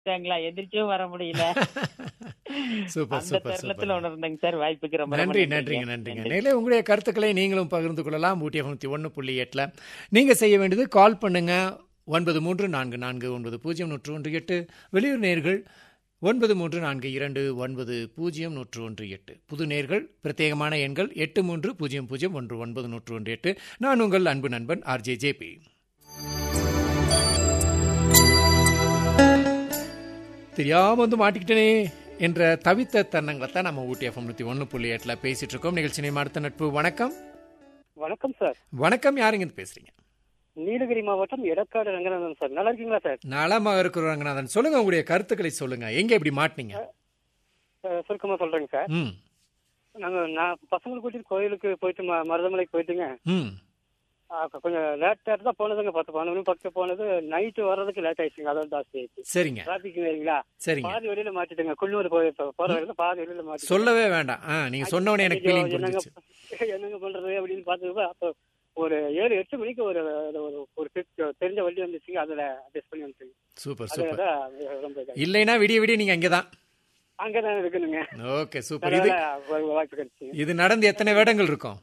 இருக்காங்களா எந்திரிச்சும் வர முடியல சூப்பர் அந்த சூப்பர் தருணத்துல சூப்பர் உணர்ந்தேங்க சார் வாய்ப்புக்கு ரொம்ப ரொம்ப நன்றி நன்றிங்க நன்றிங்க நேரில் உங்களுடைய கருத்துக்களை நீங்களும் பகிர்ந்து கொள்ளலாம் ஊட்டி எஃப்எம் ஒன்று புள்ளி எட்டில் நீங்கள் செய்ய வேண்டியது கால் பண்ணுங்க ஒன்பது மூன்று நான்கு நான்கு ஒன்பது பூஜ்ஜியம் நூற்று ஒன்று எட்டு வெளியூர் நேர்கள் ஒன்பது மூன்று நான்கு இரண்டு ஒன்பது பூஜ்ஜியம் நூற்று ஒன்று எட்டு புது நேர்கள் பிரத்யேகமான எண்கள் எட்டு மூன்று பூஜ்ஜியம் பூஜ்ஜியம் ஒன்று ஒன்பது நூற்று ஒன்று எட்டு நான் உங்கள் அன்பு நண்பன் ஆர்ஜே ஜேபி தெரியாம வந்து மாட்டிக்கிட்டனே என்ற தவித்த தருணங்களை தான் நம்ம ஊட்டி எஃப்எம் நூற்றி ஒன்று புள்ளி எட்டில் பேசிட்டு இருக்கோம் நிகழ்ச்சி நேம் அடுத்த நட்பு வணக்கம் வணக்கம் சார் வணக்கம் யாருங்க இருந்து பேசுறீங்க நீலகிரி மாவட்டம் எடக்காடு ரங்கநாதன் சார் நல்லா இருக்கீங்களா சார் நலமாக இருக்கிற ரங்கநாதன் சொல்லுங்க உங்களுடைய கருத்துக்களை சொல்லுங்க எங்க இப்படி மாட்டினீங்க அஹ் சுருக்கமா சொல்றேங்க சார் ம் நாங்க நான் பசங்களை கூட்டிட்டு கோயிலுக்கு போயிட்டு ம- மருதமலைக்கு போயிட்டுங்க ம் அஹ் கொஞ்சம் லேட்டா தான் போனதுங்க பத்து பன்னெண்டு மணி பக்கத்து போனது நைட்டு வர்றதுக்கு லேட் ஆயிடுச்சுங்க அதோட ஜாஸ்தி ஆயிடுச்சு சரிங்க டிராபிக் இல்லைங்களா சரிங்க பாதி வெளியில மாட்டிட்டுங்க குன்னூர் போய் போ- போற வரைக்கும் பாதி வெளியில மாட்டி சொல்லவே வேண்டாம் ஆ நீங்க சொன்னவனே எனக்கு ஃபீலிங் என்னங்க புரிஞ்சிச்சு என்னங்க பண்றது அப்படின்னு பார்த்தது அப்போ ஒரு ஏழு எட்டு மணிக்கு ஒரு ஒரு ஒரு பிக் தெரிஞ்ச வண்டி வந்துச்சுங்க அதுல அட்ஜஸ்ட் பண்ணி வந்துச்சுங்க சூப்பர் சூப்பர் அதுதான் ரொம்ப இதா- இல்லைன்னா விடிய விடிய நீங்க அங்கதான் அங்கதான் இருக்குதுங்க ஓகே சூப்பர் இது அதனால வாய்ப்பு கிடைச்சு இது நடந்து எத்தனை வேடங்கள் இருக்கும்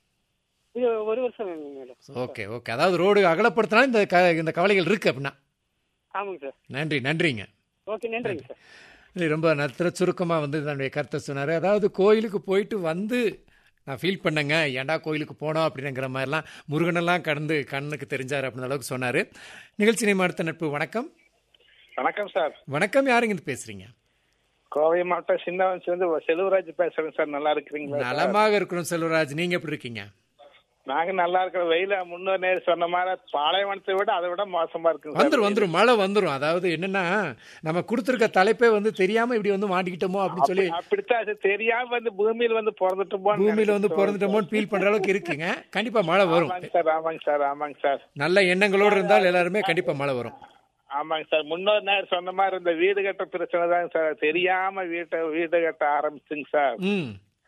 இது ஒரு வருஷம் மேடம் ஓகே ஓகே அதாவது ரோடு அகலப்படுத்தினா இந்த க இந்த கவலைகள் இருக்கு அப்படின்னா ஆமாங்க சார் நன்றி நன்றிங்க ஓகே நன்றிங்க சார் இல்லை ரொம்ப நத்திர சுருக்கமாக வந்து தன்னுடைய கருத்தை சொன்னார் அதாவது கோயிலுக்கு போயிட்டு வந்து நான் ஃபீல் பண்ணேங்க ஏன்டா கோயிலுக்கு போனோம் அப்படிங்கிற மாதிரிலாம் முருகனெல்லாம் கடந்து கண்ணுக்கு தெரிஞ்சார் அப்படின்ற அளவுக்கு சொன்னார் நிகழ்ச்சி நேம் அடுத்த நட்பு வணக்கம் வணக்கம் சார் வணக்கம் யாருங்க இது பேசுறீங்க கோவை மாவட்டம் சின்னவன்சி வந்து செல்வராஜ் பேசுறேன் சார் நல்லா இருக்கிறீங்களா சார்? நலமாக இருக்கணும் செல்வராஜ் நீங்க எப்படி இருக்கீங்க நாங்க நல்லா இருக்கிற வெயில முன்னோர் நேர் சொன்ன மாதிரி பாலைவனத்தை விட அதை விட மோசமா இருக்குங்க சார். வந்துரும் வந்துரும் மழை வந்துரும் அதாவது என்னன்னா நம்ம கொடுத்துருக்க தலைப்பே வந்து தெரியாம இப்படி வந்து மாட்டிக்கிட்டோமோ அப்படின்னு சொல்லி அப்படி- அப்படித்தான் அது தெரியாம வந்து பூமியில வந்து பிறந்துட்டோமோ பூமியில வந்து பிறந்துட்டோமோன்னு ஃபீல் பண்ற அளவுக்கு இருக்குங்க கண்டிப்பா மழை வரும் ஆமாங்க சார் ஆமாங்க சார் ஆமாங்க சார் நல்ல எண்ணங்களோடு இருந்தால் எல்லாருமே கண்டிப்பா மழை வரும் ஆமாங்க சார் முன்னோர் நேர் சொன்ன மாதிரி இந்த வீடு கட்ட பிரச்சனை தாங்க சார் தெரியாம வீட்டை வீடு கட்ட ஆரம்பிச்சுங்க சார் ம்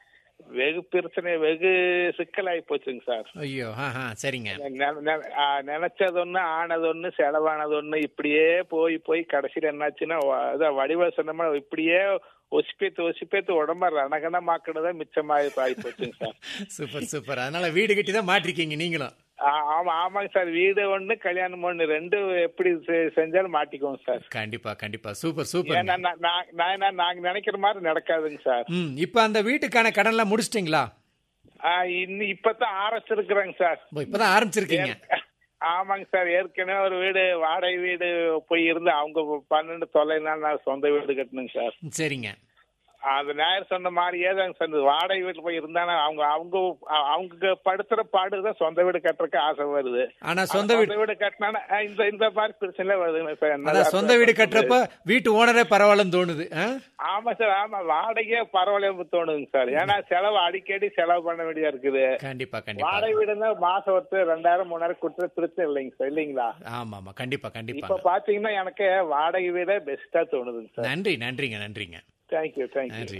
வெகு பிரச்சனை வெகு சிக்கலாகி போச்சுங்க சார் ஐயோ ஆ ஆ சரிங்க நெ- நெ- ஆ, நினைச்சது ஒண்ணு ஆனது ஒண்ணு செலவானது ஒண்ணு இப்படியே போய் போய் கடைசியில என்னாச்சுன்னா வ- அதான் வடிவ சொன்ன மாதிரி இப்படியே ஒசிப்பேத்து ஒசிப்பேத்து உடம்ப ரணகணமாக்குனதான் மிச்சமாயி ஆகி போச்சுங்க சார் சூப்பர் சூப்பர் அதனால வீடு கட்டி தான் மாட்டிருக்கீங்க நீங்களும் ஆ, ஆமா ஆமாங்க சார் வீடு ஒண்ணு கல்யாணம் ஒண்ணு ரெண்டு எப்படி செ- செஞ்சாலும் மாட்டிக்குவோம் சார் கண்டிப்பா கண்டிப்பா சூப்பர் சூப்பர் ஏன்னா நான் நான் நான் என்ன, நாங்க நினைக்கிற மாதிரி நடக்காதுங்க சார் ம் இப்போ அந்த வீட்டுக்கான கடன்லாம் முடிச்சிட்டிங்களா ஆ, இன்னும் இப்பதான் ஆரம்பிச்சிருக்கிறேங்க சார் ஓ, இப்பதான் ஆரம்பிச்சிருக்கீங்க ஆமாங்க சார் ஏற்கனவே ஒரு வீடு வாடகை வீடு போய் இருந்து அவங்க பன்னெண்டு தொலைனால நான் சொந்த வீடு கட்டணுங்க சார் சரிங்க அது நேர் சொன்ன மாதிரியே தாங்க சார் இந்த வாடகை வீட்டுல போய் இருந்தானா அவங்க அவங்க அவங்க படுத்துற பாடுதான் சொந்த வீடு கட்டுறதுக்கு ஆசை வருது ஆனா ஆனா சொந்த வீடு சொந்த வீடு கட்டினா இந்த இந்த மாதிரி பிரச்சனை வருதுங்க சார் அதான் என்னதான் சொந்த வீடு கட்டுறப்ப வீட்டு ஓனரே பரவாயில்லன்னு தோணுது ஆ? ஆமா சார் ஆமா வாடகையே பரவாயில்ல தோணுதுங்க சார் ஏன்னா செலவு அடிக்கடி செலவு பண்ண வேண்டியதா இருக்குது கண்டிப்பா கண்டிப்பா வாடகை வீடுன்னா மாசம் ஒருத்தர் ரெண்டாயிரம் மூணாயிரம் கொடுத்துற பிரச்சனை இல்லைங்க சார் இல்லைங்களா ஆமா ஆமா கண்டிப்பா இப்ப கண்டிப்பா பாத்தீங்கன்னா எனக்கு வாடகை வீடே பெஸ்டா தோணுதுங்க சார் நன்றி நன்றிங்க நன்றிங்க தேங்க்யூ தேங்க்யூ நன்றி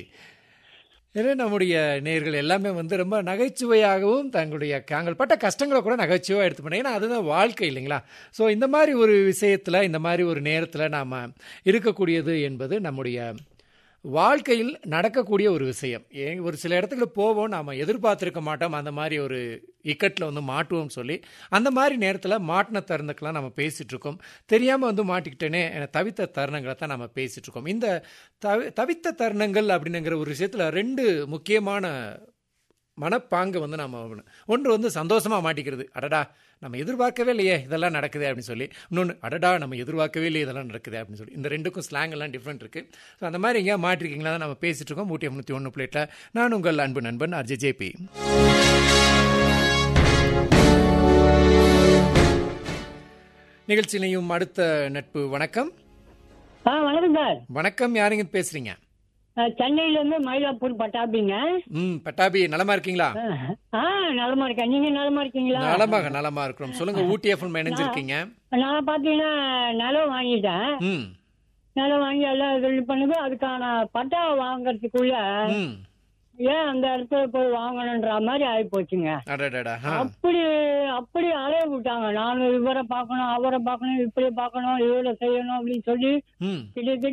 ஏன்னா நம்முடைய நேர்கள் எல்லாமே வந்து ரொம்ப நகைச்சுவையாகவும் தங்களுடைய தாங்கள் பட்ட கஷ்டங்களை கூட நகைச்சுவையாக எடுத்து பண்ண ஏன்னா அதுதான் வாழ்க்கை இல்லைங்களா ஸோ இந்த மாதிரி ஒரு விஷயத்தில் இந்த மாதிரி ஒரு நேரத்தில் நாம் இருக்கக்கூடியது என்பது நம்முடைய வாழ்க்கையில் நடக்கக்கூடிய ஒரு விஷயம் ஏ ஒரு சில இடத்துல போவோம் நாம் எதிர்பார்த்துருக்க மாட்டோம் அந்த மாதிரி ஒரு இக்கட்டில் வந்து மாட்டுவோம் சொல்லி அந்த மாதிரி நேரத்தில் மாட்டின தருணக்கெல்லாம் நம்ம பேசிகிட்டு இருக்கோம் தெரியாமல் வந்து மாட்டிக்கிட்டேனே என தவித்த தருணங்களை தான் நம்ம பேசிகிட்டு இருக்கோம் இந்த தவி தவித்த தருணங்கள் அப்படிங்கிற ஒரு விஷயத்தில் ரெண்டு முக்கியமான மனப்பாங்கை வந்து நம்ம ஒன்று வந்து சந்தோஷமாக மாட்டிக்கிறது அடடா நம்ம எதிர்பார்க்கவே இல்லையே இதெல்லாம் நடக்குது அப்படின்னு சொல்லி இன்னொன்று அடடா நம்ம எதிர்பார்க்கவே இல்லையே இதெல்லாம் நடக்குது அப்படின்னு சொல்லி இந்த ரெண்டுக்கும் ஸ்லாங் எல்லாம் டிஃப்ரெண்ட் இருக்குது ஸோ அந்த மாதிரி எங்கேயா மாட்டிருக்கீங்களா தான் நம்ம பேசிட்டு இருக்கோம் ஊட்டி முந்நூற்றி ஒன்று பிளேட்டில் நான் உங்கள் அன்பு நண்பன் அர்ஜய் ஜேபி நிகழ்ச்சியிலையும் அடுத்த நட்பு வணக்கம் ஆ வணக்கம் சார் வணக்கம் யாருங்க பேசுறீங்க நான் சென்னையில இருந்து மயிலாப்பூர் பட்டாபிங்க ம் பட்டாபி நலமா இருக்கீங்களா ஆ நலமா இருக்கேன் நீங்க நலமா இருக்கீங்களா நலமாக நலமா இருக்கிறோம் சொல்லுங்க ஊட்டி எஃப்எம் இணைஞ்சிருக்கீங்க நான் பாத்தீங்கன்னா நிலம் வாங்கிட்டேன் ம் நிலம் வாங்கி எல்லாம் இது பண்ணுது அதுக்கான பட்டா வாங்குறதுக்குள்ள ம் ஏன் அந்த இடத்துல போய் வாங்கணுன்ற மாதிரி ஆகி போச்சுங்க அடடடா ஆ அப்படி அப்படி அலைய விட்டாங்க நான் இவரை பார்க்கணும் அவரை பார்க்கணும் இப்படி பார்க்கணும் இவரை செய்யணும் அப்படின்னு சொல்லி ம் கிட்டத்தட்ட